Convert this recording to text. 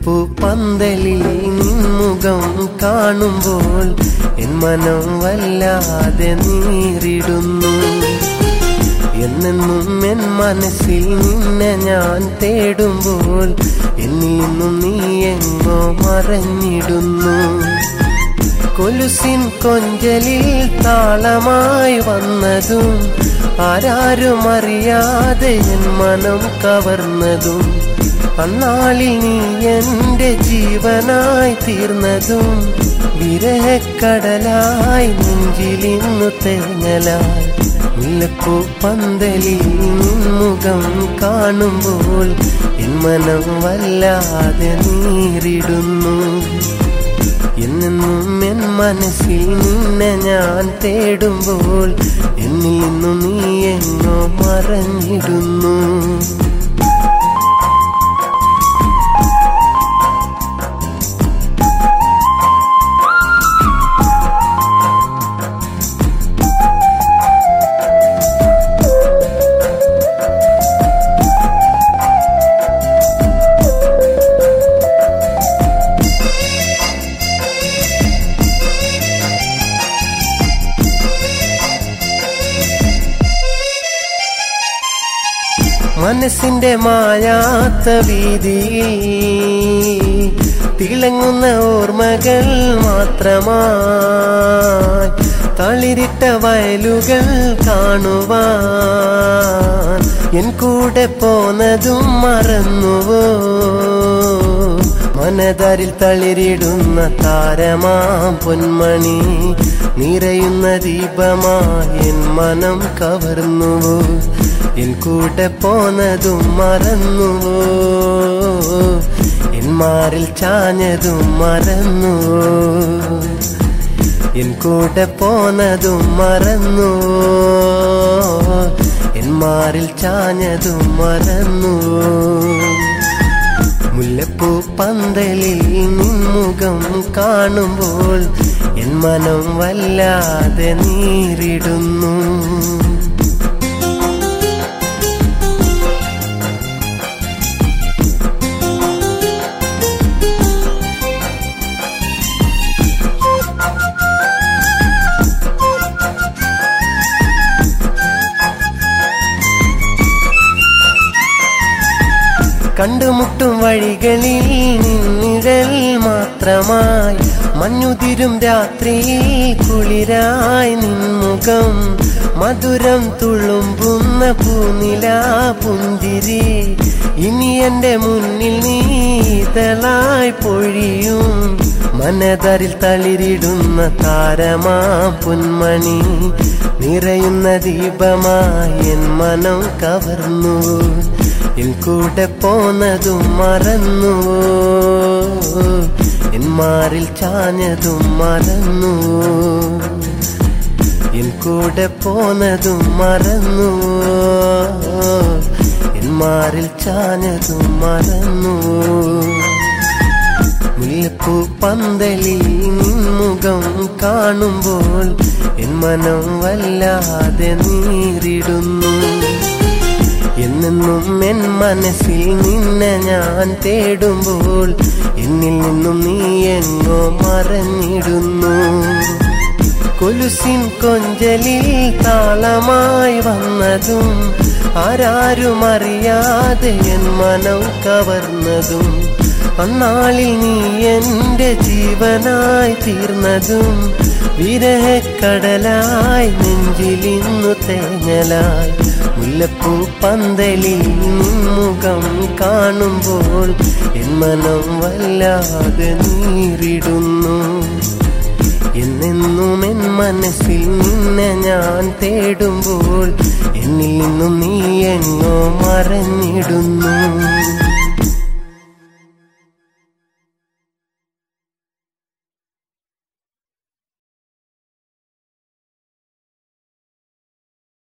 മുല്ലപ്പൂ പന്തലിൽ നിൻമുഖം കാണുമ്പോൾ എൻ മനം വല്ലാതെ നീറിടുന്നു എന്നെന്നും എൻ മനസ്സിൽ നിന്നെ ഞാൻ തേടുമ്പോൾ എന്നിൽ നിന്നും നീ എങ്ങോ മറഞ്ഞിടുന്നു കൊലുസിൻ കൊഞ്ചലിൽ താളമായി വന്നതും ആരാരും അറിയാതെ എൻ മനം കവർന്നതും അന്നാളിൽ നീ എന്റെ ജീവനായി തീർന്നതും വിരഹക്കടലായി നെഞ്ചിലിന്നു തേങ്ങലായി മുല്ലപ്പൂ പന്തലിൽ നിൻമുഖം കാണുമ്പോൾ എൻ മനം വല്ലാതെ നീറിടുന്നു എന്നെന്നും എൻ മനസ്സിൽ നിന്നെ ഞാൻ തേടുമ്പോൾ എന്നിൽ നിന്നും നീ എങ്ങോ മറഞ്ഞിടുന്നു മനസ്സിന്റെ മായാത്ത വീതിയിൽ തിളങ്ങുന്ന ഓർമ്മകൾ മാത്രമായി തളിരിട്ട വയലുകൾ കാണുവാൻ എൻ കൂടെ പോന്നതും മറന്നുവോ മനതാരിൽ തളിരിടുന്ന താരമാം പൊന്മണി നിറയുന്ന ദീപമായി എൻ മനം കവർന്നുവോ എൻ കൂടെ പോന്നതും മറന്നുവോ എൻ മാറിൽ ചാഞ്ഞതും മറന്നുവോ എൻ കൂടെ പോന്നതും മറന്നുവോ എൻ മാറിൽ ചാഞ്ഞതും മറന്നുവോ മുല്ലപ്പൂ പന്തലിൽ നിൻമുഖം കാണുമ്പോൾ എൻ മനം വല്ലാതെ നീറിടുന്നു കണ്ടുമുട്ടും വഴികളിൽ നിന്നിഴൽ മാത്രമായി മഞ്ഞുതിരും രാത്രിയിൽ കുളിരായി നിൻമുഖം മധുരം തുളുമ്പുന്ന പൂനില പുന്തിരി ഇനി എന്റെ മുന്നിൽ നീതളായി പൊഴിയും മനതരിൽ തളിരിടുന്ന താരമാ പൊന്മണി നിറയുന്ന ദീപമായി എൻ മനം കവർന്നു എൻ കൂടെ പോന്നതും മറന്നുവോ എൻ മാറിൽ ചാഞ്ഞതും മറന്നുവോ എൻ കൂടെ പോന്നതും മറന്നുവോ എൻ മാറിൽ ചാഞ്ഞതും മറന്നുവോ മുല്ലപ്പൂ പന്തലിൽ നിൻമുഖം കാണുമ്പോൾ എൻ മനം വല്ലാതെ നീറിടുന്നു എന്നെന്നും എൻ മനസ്സിൽ നിന്നെ ഞാൻ തേടുമ്പോൾ എന്നിൽ നിന്നും നീ എങ്ങോ മറഞ്ഞിടുന്നു കൊലുസിൻ കൊഞ്ചലിൽ താളമായി വന്നതും ആരാരും അറിയാതെ എൻ മനം കവർന്നതും അന്നാളിൽ നീ എന്റെ ജീവനായി തീർന്നതും വിരഹക്കടലായി നെഞ്ചിലിന്നു തേങ്ങലായി മുല്ലപ്പൂ പന്തലിൽ നിൻമുഖം കാണുമ്പോൾ എൻ മനം വല്ലാതെ നീറിടുന്നു എന്നെന്നും എൻ മനസ്സിൽ നിന്നെ ഞാൻ തേടുമ്പോൾ എന്നിൽ നിന്നും നീ എങ്ങോ മറഞ്ഞിടുന്നു